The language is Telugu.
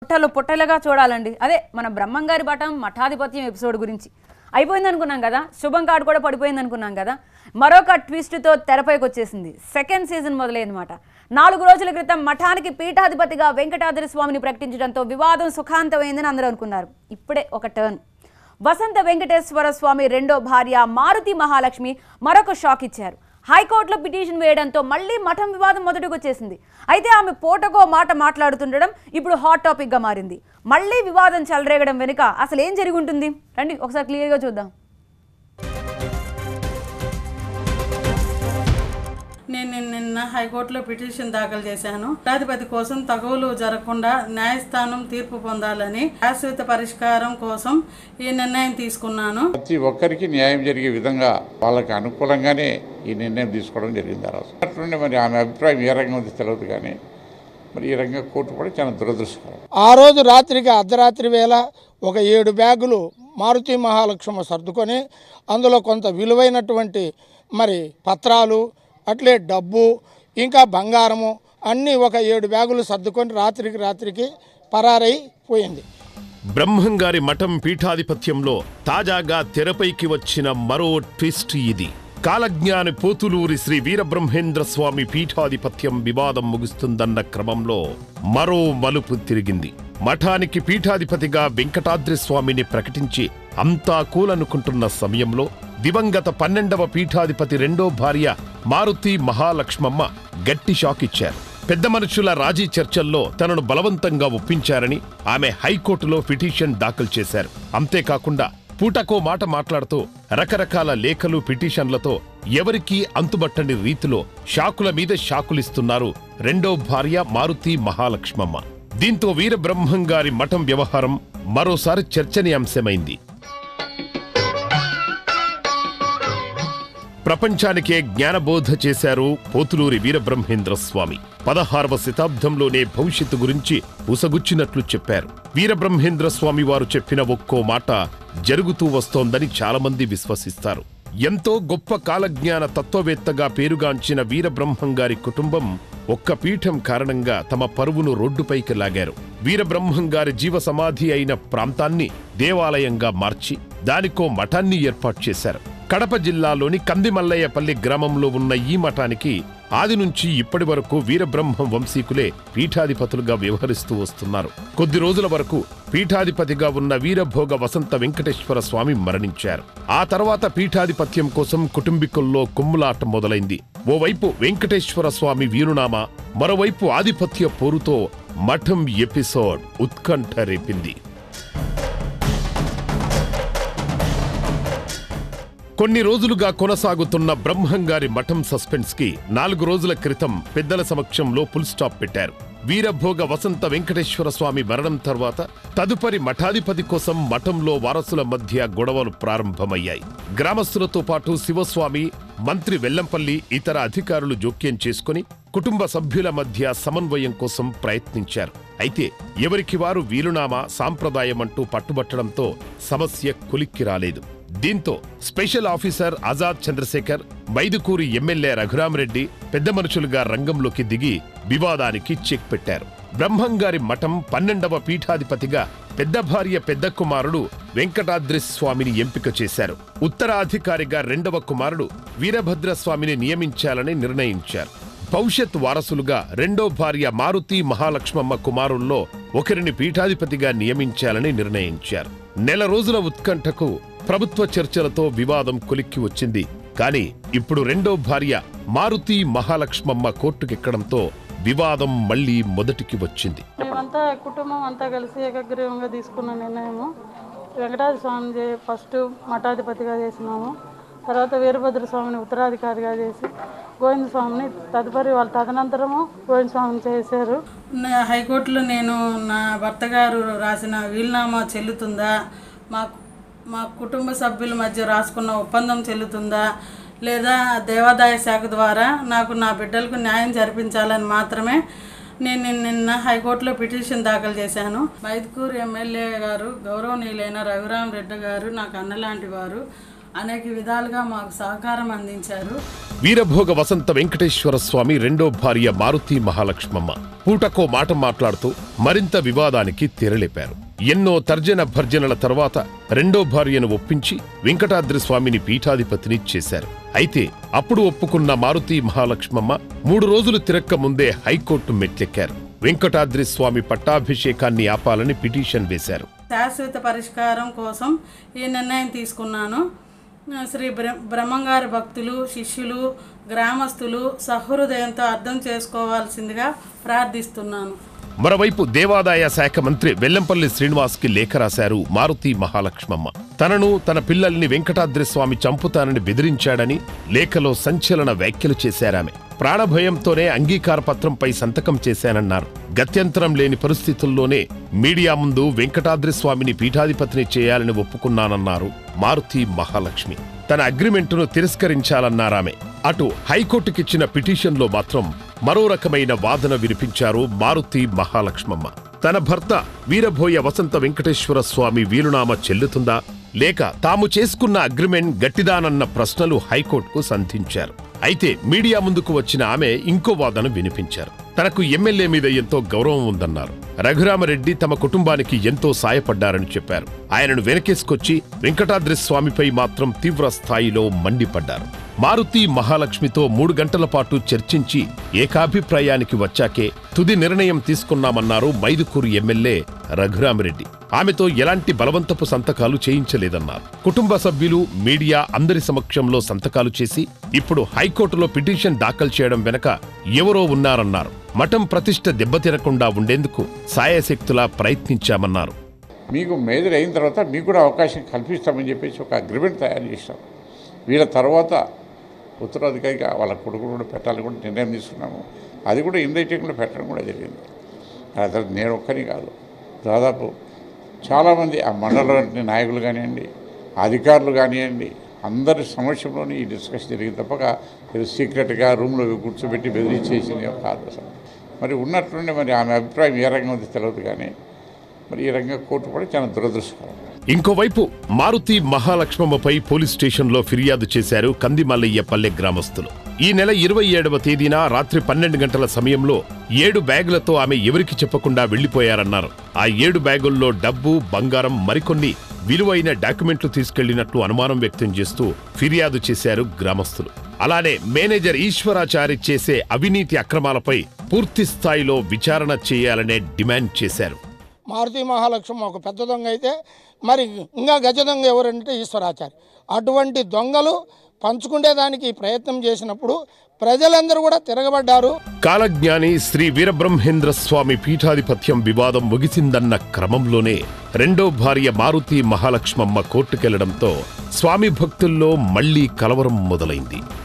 పుట్టలు పుట్టలుగా చూడాలండి అదే మన బ్రహ్మంగారి బటం మఠాధిపత్యం ఎపిసోడ్ గురించి అయిపోయింది అనుకున్నాం కదా శుభం కార్డు కూడా పడిపోయింది అనుకున్నాం కదా మరొక ట్విస్ట్తో తెరపైకి వచ్చేసింది సెకండ్ సీజన్ మొదలైందన్నమాట నాలుగు రోజుల క్రితం మఠానికి పీఠాధిపతిగా వెంకటాద్రి స్వామిని ప్రకటించడంతో వివాదం సుఖాంతమైందని అందరూ అనుకున్నారు ఇప్పుడే ఒక టర్న్ వసంత వెంకటేశ్వర స్వామి రెండో భార్య మారుతి మహాలక్ష్మి మరొక షాక్ ఇచ్చారు హైకోర్టులో పిటిషన్ వేయడంతో మళ్ళీ మఠం వివాదం మొదటికి వచ్చేసింది అయితే ఆమె పూటకో మాట మాట్లాడుతుండడం ఇప్పుడు హాట్ టాపిక్గా మారింది మళ్ళీ వివాదం చెలరేగడం వెనుక అసలు ఏం జరిగి ఉంటుంది రండి ఒకసారి క్లియర్గా చూద్దాం నేను నిన్న- నిన్న హైకోర్టులో పిటిషన్ దాఖలు చేశాను పీఠాధిపతి కోసం తగువులు జరగకుండా న్యాయస్థానం తీర్పు పొందాలని శాశ్వత పరిష్కారం కోసం ఈ నిర్ణయం తీసుకున్నాను ప్రతి ఒక్కరికి న్యాయం జరిగే విధంగా వాళ్ళకి అనుకూలంగానే ఈ నిర్ణయం తీసుకోవడం జరిగింది ఆ రోజు అట్లుండే మరి ఆమె అభిప్రాయం ఏ రంగం ఉంది తెలియదు కానీ మరి ఈ రంగం కోర్టు కూడా చాలా దురదృష్టకరం ఆ రోజు రాత్రికి అర్ధరాత్రి వేళ ఒక ఏడు బ్యాగులు మారుతి మహాలక్ష్మ సర్దుకొని అందులో కొంత విలువైనటువంటి మరి పత్రాలు అట్లే డబ్బు ఇంకా బంగారము అన్నీ ఒక ఏడు బ్యాగులు సర్దుకొని రాత్రికి రాత్రికి పరారై పోయింది బ్రహ్మంగారి మఠం పీఠాధిపత్యంలో తాజాగా తెరపైకి వచ్చిన మరో ట్విస్ట్ ఇది కాలజ్ఞాని పోతులూరి శ్రీ వీరబ్రహ్మేంద్ర స్వామి పీఠాధిపత్యం వివాదం ముగుస్తుందన్న క్రమంలో మరో మలుపు తిరిగింది మఠానికి పీఠాధిపతిగా వెంకటాద్రి స్వామిని ప్రకటించి అంతా కూలనుకుంటున్న సమయంలో దివంగత పన్నెండవ పీఠాధిపతి రెండో భార్య మారుతి మహాలక్ష్మమ్మ గట్టి షాక్ ఇచ్చారు పెద్ద మనుషుల రాజీ చర్చల్లో తనను బలవంతంగా ఒప్పించారని ఆమె హైకోర్టులో పిటిషన్ దాఖలు చేశారు అంతేకాకుండా పూటకో మాట మాట్లాడుతూ రకరకాల లేఖలు పిటిషన్లతో ఎవరికీ అంతుబట్టని రీతిలో షాకుల మీద షాకులిస్తున్నారు రెండో భార్య మారుతి మహాలక్ష్మమ్మ దీంతో వీరబ్రహ్మం గారి మఠం వ్యవహారం మరోసారి చర్చనీయాంశమైంది ప్రపంచానికే జ్ఞానబోధ చేశారు పోతులూరి వీరబ్రహ్మేంద్ర స్వామి పదహారవ శతాబ్దంలోనే భవిష్యత్తు గురించి ఉసగుచ్చినట్లు చెప్పారు వీరబ్రహ్మేంద్ర స్వామి వారు చెప్పిన ఒక్కో మాట జరుగుతూ వస్తోందని చాలామంది విశ్వసిస్తారు ఎంతో గొప్ప కాలజ్ఞాన తత్వవేత్తగా పేరుగాంచిన వీరబ్రహ్మం గారి కుటుంబం ఒక్క పీఠం కారణంగా తమ పరువును రోడ్డుపైకి లాగారు వీరబ్రహ్మం గారి జీవ సమాధి అయిన ప్రాంతాన్ని దేవాలయంగా మార్చి దానికో మఠాన్ని ఏర్పాటు చేశారు కడప జిల్లాలోని కందిమల్లయ్యపల్లి గ్రామంలో ఉన్న ఈ మఠానికి ఆది నుంచి ఇప్పటి వరకు వీరబ్రహ్మం వంశీకులే పీఠాధిపతులుగా వ్యవహరిస్తూ వస్తున్నారు కొద్ది రోజుల వరకు పీఠాధిపతిగా ఉన్న వీరభోగ వసంత వెంకటేశ్వర స్వామి మరణించారు ఆ తర్వాత పీఠాధిపత్యం కోసం కుటుంబీకుల్లో కుమ్ములాట మొదలైంది ఓవైపు వెంకటేశ్వర స్వామి వీరునామా మరోవైపు ఆధిపత్య పోరుతో మఠం ఎపిసోడ్ ఉత్కంఠ రేపింది కొన్ని రోజులుగా కొనసాగుతున్న బ్రహ్మంగారి మఠం సస్పెన్స్ కి నాలుగు రోజుల క్రితం పెద్దల సమక్షంలో ఫుల్ స్టాప్ పెట్టారు వీరభోగ వసంత వెంకటేశ్వర స్వామి మరణం తర్వాత తదుపరి మఠాధిపతి కోసం మఠంలో వారసుల మధ్య గొడవలు ప్రారంభమయ్యాయి గ్రామస్తులతో పాటు శివస్వామి మంత్రి వెల్లంపల్లి ఇతర అధికారులు జోక్యం చేసుకుని కుటుంబ సభ్యుల మధ్య సమన్వయం కోసం ప్రయత్నించారు అయితే ఎవరికి వారు వీలునామా సాంప్రదాయమంటూ పట్టుబట్టడంతో సమస్య కొలిక్కి రాలేదు దీంతో స్పెషల్ ఆఫీసర్ ఆజాద్ చంద్రశేఖర్ మైదుకూరి ఎమ్మెల్యే రఘురామరెడ్డి పెద్ద మనుషులుగా రంగంలోకి దిగి వివాదానికి చెక్ పెట్టారు బ్రహ్మంగారి మఠం పన్నెండవ పీఠాధిపతిగా పెద్ద భార్య పెద్ద కుమారుడు వెంకటాద్రి స్వామిని ఎంపిక చేశారు ఉత్తరాధికారిగా రెండవ కుమారుడు వీరభద్ర స్వామిని నియమించాలని నిర్ణయించారు భవిష్యత్ వారసులుగా రెండో భార్య మారుతి మహాలక్ష్మమ్మ కుమారుల్లో ఒకరిని పీఠాధిపతిగా నియమించాలని నిర్ణయించారు నెల రోజుల ఉత్కంఠకు ప్రభుత్వ చర్చలతో వివాదం కొలిక్కి వచ్చింది కానీ ఇప్పుడు రెండో భార్య మారుతి మహాలక్ష్మమ్మ కోర్టుకెక్కడంతో వివాదం మళ్లీ మొదటికి వచ్చింది మేమంతా కుటుంబం అంతా కలిసి ఏకగ్రీవంగా తీసుకున్న నిర్ణయము వెంకటాద్రి స్వామిని చే- ఫస్ట్ మఠాధిపతిగా చేసినాము తర్వాత వీరభద్ర స్వామిని ఉత్తరాధికారిగా చేసి గోవింద స్వామిని తదుపరి వాళ్ళ తదనంతరము గోవింద స్వామిని చేశారు హైకోర్టులో నేను నా భర్త గారు రాసిన వీలునామా చెల్లుతుందా మా మా కుటుంబ సభ్యుల మధ్య రాసుకున్న ఒప్పందం చెల్లుతుందా లేదా దేవాదాయ శాఖ ద్వారా నాకు నా బిడ్డలకు న్యాయం జరిపించాలని మాత్రమే నేను నిన్న- నిన్న హైకోర్టులో పిటిషన్ దాఖలు చేశాను మైదుకూరు ఎమ్మెల్యే గారు గౌరవనీయులైన రఘురామ్ రెడ్డి గారు నాకు అన్నలాంటి వారు అనేక విధాలుగా మాకు సహకారం అందించారు వీరభోగ వసంత వెంకటేశ్వర స్వామి రెండో భార్య మారుతి మహాలక్ష్మమ్మ పూటకో మాట మాట్లాడుతూ మరింత వివాదానికి తెరలేపారు ఎన్నో తర్జన భర్జనల తర్వాత రెండో భార్యను ఒప్పించి వెంకటాద్రి స్వామిని పీఠాధిపతిని చేశారు అయితే అప్పుడు ఒప్పుకున్న మారుతి మహాలక్ష్మమ్మ మూడు రోజులు తిరక్క ముందే హైకోర్టు మెట్లెక్కారు వెంకటాద్రి స్వామి పట్టాభిషేకాన్ని ఆపాలని పిటిషన్ వేశారు శాశ్వత పరిష్కారం కోసం ఈ నిర్ణయం తీసుకున్నాను శ్రీ బ్ర బ్రహ్మంగారి భక్తులు శిష్యులు గ్రామస్తులు సహృదయంతో అర్థం చేసుకోవాల్సిందిగా ప్రార్థిస్తున్నాను మరోవైపు దేవాదాయ శాఖ మంత్రి వెల్లంపల్లి శ్రీనివాస్ కి లేఖ రాశారు మారుతి మహాలక్ష్మమ్మ తనను తన పిల్లల్ని వెంకటాద్రి స్వామి చంపుతానని బెదిరించాడని లేఖలో సంచలన వ్యాఖ్యలు చేశారామె ప్రాణభయంతోనే అంగీకార పత్రంపై సంతకం చేశానన్నారు గత్యంతరం లేని పరిస్థితుల్లోనే మీడియా ముందు వెంకటాద్రి స్వామిని పీఠాధిపతిని చేయాలని ఒప్పుకున్నానన్నారు మారుతి మహాలక్ష్మి తన అగ్రిమెంటును తిరస్కరించాలన్నారామె అటు హైకోర్టుకిచ్చిన పిటిషన్లో మాత్రం మరో రకమైన వాదన వినిపించారు మారుతి మహాలక్ష్మమ్మ తన భర్త వీరభోయ వసంత వెంకటేశ్వర స్వామి వీలునామా చెల్లుతుందా లేక తాము చేసుకున్న అగ్రిమెంట్ గట్టిదానన్న ప్రశ్నలు హైకోర్టుకు సంధించారు అయితే మీడియా ముందుకు వచ్చిన ఆమె ఇంకో వాదన వినిపించారు తనకు ఎమ్మెల్యే మీద ఎంతో గౌరవం ఉందన్నారు రఘురామరెడ్డి తమ కుటుంబానికి ఎంతో సాయపడ్డారని చెప్పారు ఆయనను వెనకేసుకొచ్చి వెంకటాద్రి స్వామిపై మాత్రం తీవ్ర స్థాయిలో మండిపడ్డారు మారుతి మహాలక్ష్మితో మూడు గంటల పాటు చర్చించి ఏకాభిప్రాయానికి వచ్చాకే తుది నిర్ణయం తీసుకున్నామన్నారు మైదుకూరు ఎమ్మెల్యే రఘురామిరెడ్డి ఆమెతో ఎలాంటి బలవంతపు సంతకాలు చేయించలేదన్నారు కుటుంబ సభ్యులు మీడియా అందరి సమక్షంలో సంతకాలు చేసి ఇప్పుడు హైకోర్టులో పిటిషన్ దాఖలు చేయడం వెనక ఎవరో ఉన్నారన్నారు మఠం ప్రతిష్ట దెబ్బతినకుండా ఉండేందుకు సాయశక్తులా ప్రయత్నించామన్నారు మీకు మేజర్ అయిన తర్వాత మీకు కూడా అవకాశం కల్పిస్తామని చెప్పేసి ఒక అగ్రిమెంట్ తయారు చేసినాం వీళ్ళ తర్వాత ఉత్తరాధికారిగా వాళ్ళ కొడుకులు కూడా పెట్టాలని కూడా నిర్ణయం తీసుకున్నాము అది కూడా ఇండైటింగ్లో పెట్టడం కూడా జరిగింది అసలు నేను ఒక్కని కాదు దాదాపు చాలామంది ఆ మండలంలోని నాయకులు కానివ్వండి అధికారులు కానివ్వండి అందరి సమక్షంలోనే ఈ డిస్కషన్ జరిగింది తప్పక ఇది సీక్రెట్గా రూమ్లో కూర్చోబెట్టి బెదిరించేసింది కాదు అసలు మరి ఉన్నట్టుండి మరి ఆమె అభిప్రాయం ఏ రంగం ఉంది తెలియదు కానీ మరి ఈ రంగం కోర్టు కూడా చాలా దురదృష్టకరం ఇంకోవైపు మారుతి మహాలక్ష్మమ్మపై పోలీస్ స్టేషన్లో ఫిర్యాదు చేశారు కందిమల్లయ్యపల్లె గ్రామస్తులు ఈ నెల ఇరవై ఏడవ తేదీన రాత్రి పన్నెండు గంటల సమయంలో ఏడు బ్యాగులతో ఆమె ఎవరికి చెప్పకుండా వెళ్లిపోయారన్నారు ఆ ఏడు బ్యాగుల్లో డబ్బు బంగారం మరికొన్ని విలువైన డాక్యుమెంట్లు తీసుకెళ్లినట్లు అనుమానం వ్యక్తం చేస్తూ ఫిర్యాదు చేశారు గ్రామస్తులు అలానే మేనేజర్ ఈశ్వరాచారి చేసే అవినీతి అక్రమాలపై పూర్తి స్థాయిలో విచారణ చేయాలనే డిమాండ్ చేశారు మారుతి మహాలక్ష్మి ఒక పెద్ద దొంగ అయితే మరి ఇంకా గజ దొంగ ఎవరంటే ఈశ్వరాచారి అటువంటి దొంగలు పంచుకునేదానికి ప్రయత్నం చేసినప్పుడు ప్రజలందరూ కూడా తిరగబడ్డారు కాలజ్ఞాని శ్రీ వీరబ్రహ్మేంద్ర స్వామి పీఠాధిపత్యం వివాదం ముగిసిందన్న క్రమంలోనే రెండో భార్య మారుతి మహాలక్ష్మమ్మ కోర్టుకెళ్లడంతో స్వామి భక్తుల్లో మళ్లీ కలవరం మొదలైంది